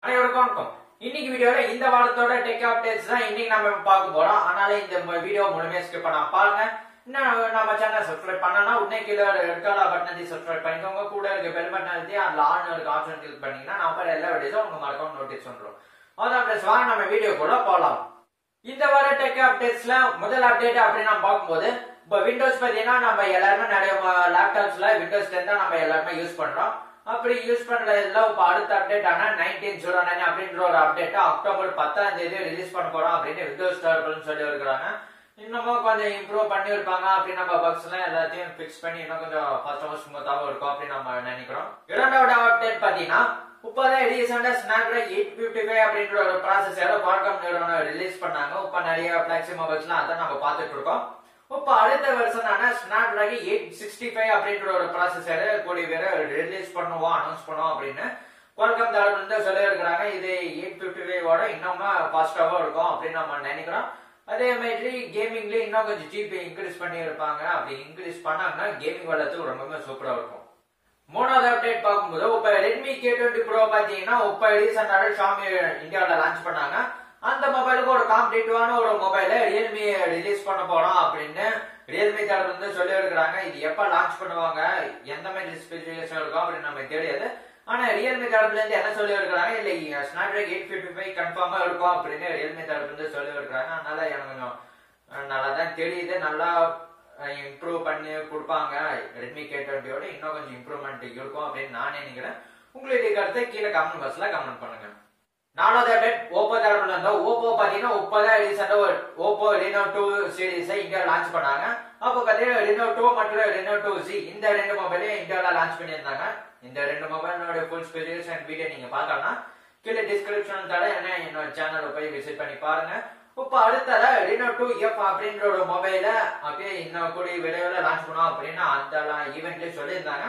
அனைவருக்கும் வணக்கம் இன்னைக்கு வீடியோல இந்த வாரத்தோட டெக் அப்டேட்ஸ் தான் இன்னைக்கு நம்ம பார்க்க போறோம் அதனால இந்த வீடியோ முழுமையா ஸ்கிப் பண்ணாம பாருங்க இன்னும் நம்ம சேனல் சப்ஸ்கிரைப் பண்ணனா உடனே கீழே ரெட்கலர் பட்டன் சப்ஸ்கிரைப் பண்ணிக்கோங்க கூட இருக்க பெல் பட்டன் அழுத்தி அதுல ஆன் இருக்க ஆப்ஷன் கிளிக் பண்ணீங்கன்னா நான் போற எல்லா வீடியோஸும் உங்க மறக்காம நோட்டீஸ் பண்றோம் அதான் ஃப்ரெண்ட்ஸ் வாங்க நம்ம வீடியோ கூட போலாம் இந்த வார டெக் அப்டேட்ஸ்ல முதல் அப்டேட் அப்படின்னு நம்ம பார்க்கும்போது இப்போ விண்டோஸ் பார்த்தீங்கன்னா நம்ம எல்லாருமே நிறைய லேப்டாப்ஸ்ல விண்டோஸ் டென் தான் நம்ம எல்லாருமே யூஸ் பண்றோம் அப்படி யூஸ் பண்றதுல இப்போ அடுத்த அப்டேட் ஆனா நைன்டீன் ஜீரோ நைன் அப்படின்ற ஒரு அப்டேட் அக்டோபர் பத்தாம் தேதி ரிலீஸ் பண்ண போறோம் அப்படின்னு விண்டோஸ் டெவலப்பர்னு சொல்லி இருக்கிறாங்க இன்னமும் கொஞ்சம் இம்ப்ரூவ் பண்ணியிருப்பாங்க அப்படின்னு நம்ம பக்ஸ் எல்லாம் எல்லாத்தையும் ஃபிக்ஸ் பண்ணி இன்னும் கொஞ்சம் ஃபாஸ்டாகவும் ஸ்மூத்தாகவும் இருக்கும் அப்படின்னு நம்ம நினைக்கிறோம் இரண்டாவது அப்டேட் பாத்தீங்கன்னா இப்போதான் ரீசெண்டா ஸ்னாப்டிராகன் எயிட் பிப்டி ஃபைவ் அப்படின்ற ஒரு ப்ராசஸரை குவால்காம் நிறுவனம் ரிலீஸ் பண்ணாங்க இப்போ நிறைய பிளாக்ஸி மொபைல்ஸ்லாம் அதான் நம்ம பார்த்துட்டு இருக்கோம் இப்போ அடுத்த வருஷனான ஸ்னாப்டிராகன் எயிட் சிக்ஸ்டி ஃபைவ் அப்படின்ற ஒரு ப்ராசஸரை கூடிய பேர் ரிலீஸ் பண்ணுவோம் அனௌன்ஸ் பண்ணுவோம் அப்படின்னு குவால்காம் தரப்புல இருந்து சொல்லி இருக்கிறாங்க இது எயிட் பிப்டி ஃபைவோட இன்னும் ஃபாஸ்டாகவும் இருக்கும் அப்படின்னு நம்ம நினைக்கிறோம் அதே மாதிரி கேமிங்ல இன்னும் கொஞ்சம் ஜிபி இன்க்ரீஸ் பண்ணி இருப்பாங்க அப்படி இன்க்ரீஸ் பண்ணாங்கன்னா கேமிங் வளர்த்துக்கு ரொம்பவே சூப்பரா இருக்கும் மூணாவது அப்டேட் பார்க்கும்போது இப்ப ரெட்மி கே டுவெண்ட்டி ப்ரோ பாத்தீங்கன்னா இப்ப ரீசெண்டாக ஷாமி இந்தியாவில் லான்ச் பண்ணாங்க அந்த மொபைலுக்கு ஒரு காம்படிட்டிவான ஒரு மொபைலை ரியல்மி ரிலீஸ் பண்ண போறோம் அப்படின்னு ரியல்மி தரப்பு வந்து சொல்லி இருக்கிறாங்க இது எப்ப லான்ச் பண்ணுவாங்க எந்த மாதிரி ஸ்பெசிபிகேஷன் இருக்கும் அப்படின்னு நமக்கு தெரியாது ஆனா ரியல்மி தரப்புல இருந்து என்ன சொல்லி இருக்கிறாங்க இல்ல ஸ்னாப்டிராகன் எயிட் ஃபிஃப்டி ஃபைவ் கன்ஃபார்மா இருக்கும் அப்படின்னு ரியல்மி தரப்புல இருந்து சொல்லி இருக்கிறாங்க அதனால எனக்கு கொஞ்சம் நல்லா தான் தெரியுது நல்லா இம்ப்ரூவ் பண்ணி கொடுப்பாங்க ரெட்மி கே டுவெண்ட்டியோட இன்னும் கொஞ்சம் இம்ப்ரூவ்மெண்ட் இருக்கும் அப்படின்னு நான் நினைக்கிறேன் உங்களுடைய கருத்தை கீழே கமெண்ட் பாக்ஸ்ல கமெண்ட் பண்ணுங்க நாலாவது அப்டேட் ஓப்போ தரப்புல இருந்தா ஓப்போ பாத்தீங்கன்னா இப்பதான் ரீசெண்டா ஒரு ஓப்போ ரெனோ டூ சீரீஸை இந்தியா லான்ச் பண்ணாங்க அப்போ பாத்தீங்கன்னா ரெனோ டூ மற்றும் ரெனோ டூ சி இந்த ரெண்டு மொபைலையும் இந்தியாவில் லான்ச் பண்ணியிருந்தாங்க இந்த ரெண்டு மொபைலோட ஃபுல் ஸ்பெசிஃபிகேஷன் வீடியோ நீங்க பார்க்கலாம் கீழே டிஸ்கிரிப்ஷன் தர என்ன என்னோட சேனலை போய் விசிட் பண்ணி பாருங்க இப்போ அடுத்தத ரெனோ டூ எஃப் அப்படின்ற ஒரு மொபைல அப்படியே இன்னும் கூடிய விரைவில் லான்ச் பண்ணுவோம் அப்படின்னு அந்த ஈவெண்ட்லயே சொல்லியிருந்தாங்க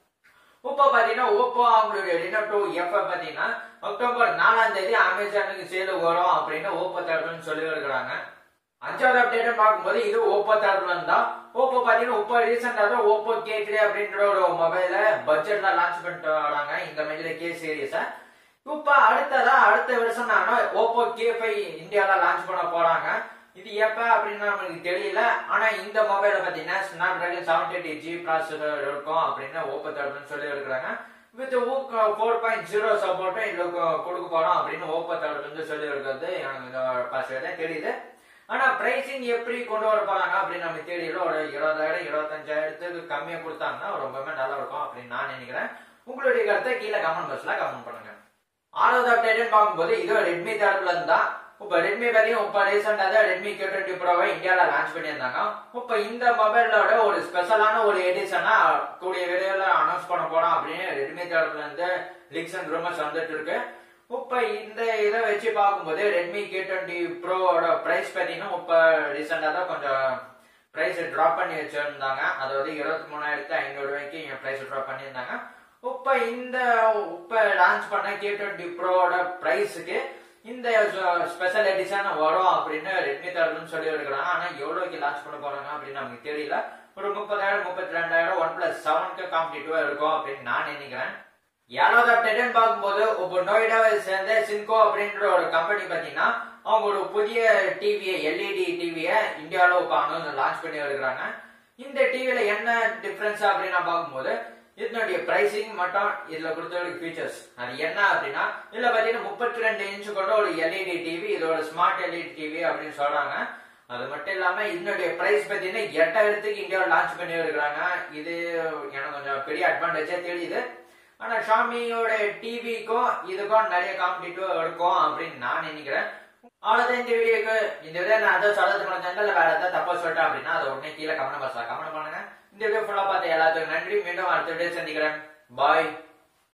இப்போ பாத்தீங்கன்னா ஓப்போ அவங்களுடைய ரெனோ டூ எஃப் பாத்தீங்கன்னா அக்டோபர் நாலாம் தேதி அமேசானுக்கு சேல் வரும் அப்படின்னு ஓப்போ தரப்புன்னு சொல்லி இருக்கிறாங்க அஞ்சாவது அப்டேட் பார்க்கும்போது இது ஓப்போ தரப்புல இருந்தா ஓப்போ பாத்தீங்கன்னா இப்போ ரீசெண்டா தான் ஓப்போ கே த்ரீ அப்படின்ற ஒரு மொபைல பட்ஜெட்ல லான்ச் பண்ணிட்டு வராங்க இந்த மாதிரி கே சீரீஸ இப்ப அடுத்ததா அடுத்த வருஷம் நான் ஓப்போ கே ஃபைவ் இந்தியால லான்ச் பண்ண போறாங்க இது எப்ப அப்படின்னு நமக்கு தெரியல ஆனா இந்த மொபைல பாத்தீங்கன்னா Snapdragon seventy eight G processor இருக்கும் அப்படின்னு ஓப்போ தரப்புன்னு சொல்லி இருக்கிறாங்க வித் ஃபோர் பாயிண்ட் ஜீரோ சப்போர்ட்டும் இதுல கொடுக்க போறோம் அப்படின்னு ஓப்போ தரப்புல இருந்து சொல்லி இருக்கிறது எனக்கு பாஸ்வேர்ட் தெரியுது ஆனா பிரைசிங் எப்படி கொண்டு வர போறாங்க அப்படின்னு நமக்கு தெரியல ஒரு இருபதாயிரம் இருபத்தஞ்சாயிரத்துக்கு கம்மியா கொடுத்தாங்கன்னா ரொம்பவே நல்லா இருக்கும் அப்படின்னு நான் நினைக்கிறேன் உங்களுடைய கருத்தை கீழே கமெண்ட் பாக்ஸ்ல கமெண்ட் பண்ணுங்க ஆறாவது அப்டேட் பார்க்கும்போது இது ரெட்மி தரப்புல இருந்தா இப்ப ரெட்மி பாத்தீங்கன்னா இப்ப ரீசெண்டா தான் ரெட்மி கே டுவெண்ட்டி ப்ரோவை இந்தியால லான்ச் பண்ணியிருந்தாங்க இப்ப இந்த மொபைலோட ஒரு ஸ்பெஷலான ஒரு எடிஷனா கூடிய விரைவில் அனௌன்ஸ் பண்ண போறோம் அப்படின்னு ரெட்மி தரப்புல இருந்து லீக்ஸ் அண்ட் ரூமர்ஸ் வந்துட்டு இருக்கு இப்ப இந்த இதை வச்சு பார்க்கும்போது ரெட்மி கே டுவெண்ட்டி ப்ரோவோட பிரைஸ் பாத்தீங்கன்னா இப்ப ரீசெண்டா தான் கொஞ்சம் பிரைஸ் டிராப் பண்ணி வச்சிருந்தாங்க அதாவது இருபத்தி மூணாயிரத்தி ஐநூறு ரூபாய்க்கு என் பிரைஸ் டிராப் பண்ணியிருந்தாங்க இப்ப இந்த இப்ப லான்ச் பண்ண கே டுவெண்ட்டி ப்ரோவோட பிரைஸுக்கு இந்த ஸ்பெஷல் எடிஷன் வரும் அப்படின்னு ரெட்மி தரப்புன்னு சொல்லி இருக்கிறாங்க ஆனா எவ்வளவுக்கு லான்ச் பண்ண போறாங்க அப்படின்னு நமக்கு தெரியல ஒரு முப்பதாயிரம் முப்பத்தி ரெண்டாயிரம் ஒன் பிளஸ் செவனுக்கு காம்படிட்டிவா இருக்கும் அப்படின்னு நான் நினைக்கிறேன் ஏழாவது அப்டேட்னு பார்க்கும்போது இப்போ நோய்டாவை சேர்ந்த சின்கோ அப்படின்ற ஒரு கம்பெனி பார்த்தீங்கன்னா அவங்க ஒரு புதிய டிவியை எல்இடி டிவியை இந்தியாவில் இப்போ அனௌன்ஸ் லான்ச் பண்ணி வருகிறாங்க இந்த டிவியில என்ன டிஃபரன்ஸ் அப்படின்னு நான் பார்க்கும்போது இதனுடைய பிரைசிங் மட்டும் இதுல கொடுத்த ஃபீச்சர்ஸ் அது என்ன அப்படின்னா இதுல பாத்தீங்கன்னா முப்பத்தி ரெண்டு இன்ச்சு கொண்ட ஒரு எல்இடி டிவி இதோட ஸ்மார்ட் எல்இடி டிவி அப்படின்னு சொல்றாங்க அது மட்டும் இல்லாம இதனுடைய பிரைஸ் பாத்தீங்கன்னா எட்டாயிரத்துக்கு இந்தியாவில் லான்ச் பண்ணி இருக்கிறாங்க இது எனக்கு கொஞ்சம் பெரிய அட்வான்டேஜா தெரியுது ஆனா ஷாமியோட டிவிக்கும் இதுக்கும் நிறைய காம்படிட்டிவ் இருக்கும் அப்படின்னு நான் நினைக்கிறேன் அவ்வளவுதான் இந்த வீடியோக்கு இந்த வீடியோ நான் அதை சொல்றது முடிஞ்சா இல்ல வேற ஏதாவது தப்பா சொல்லிட்டேன் அப்படின்னா அதை உடனே கீழே கமெண்ட் பாக்ஸ்ல கமெண்ட் பண்ணுங்க இந்த வீடியோ ஃபுல்லா பார்த்த எல்லாத்துக்கும் நன்றி மீண்டும் அடுத்த வீடியோ சந்திக்கிறேன் பாய்